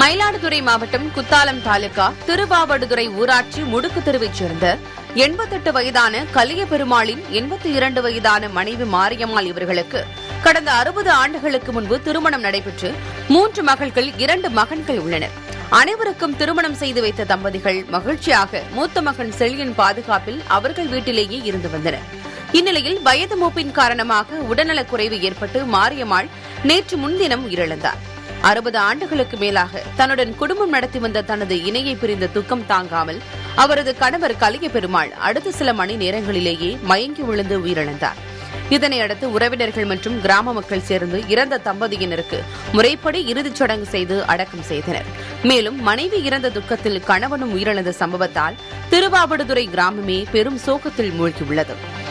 மயிலாடுதுறை மாவட்டம் குத்தாலம் தாலுகா திருவாவடுதுறை ஊராட்சி முடுக்கு தெருவைச் சேர்ந்த எண்பத்தெட்டு வயதான கலிய பெருமாளின் எண்பத்தி இரண்டு வயதான மனைவி மாரியம்மாள் இவர்களுக்கு கடந்த அறுபது ஆண்டுகளுக்கு முன்பு திருமணம் நடைபெற்று மூன்று மகள்கள் இரண்டு மகன்கள் உள்ளனர் அனைவருக்கும் திருமணம் செய்து வைத்த தம்பதிகள் மகிழ்ச்சியாக மூத்த மகன் செழியன் பாதுகாப்பில் அவர்கள் வீட்டிலேயே இருந்து வந்தனர் இந்நிலையில் வயது மூப்பின் காரணமாக உடல்நலக் குறைவு ஏற்பட்டு மாரியம்மாள் நேற்று முன்தினம் உயிரிழந்தார் அறுபது ஆண்டுகளுக்கு மேலாக தன்னுடன் குடும்பம் நடத்தி வந்த தனது இணையை பிரிந்த துக்கம் தாங்காமல் அவரது கணவர் கலிய பெருமாள் அடுத்த சில மணி நேரங்களிலேயே மயங்கி விழுந்து உயிரிழந்தார் இதனையடுத்து உறவினர்கள் மற்றும் கிராம மக்கள் சேர்ந்து இறந்த தம்பதியினருக்கு முறைப்படி இறுதிச் சடங்கு செய்து அடக்கம் செய்தனர் மேலும் மனைவி இறந்த துக்கத்தில் கணவனும் உயிரிழந்த சம்பவத்தால் திருவாவடுதுறை கிராமமே பெரும் சோகத்தில் மூழ்கியுள்ளது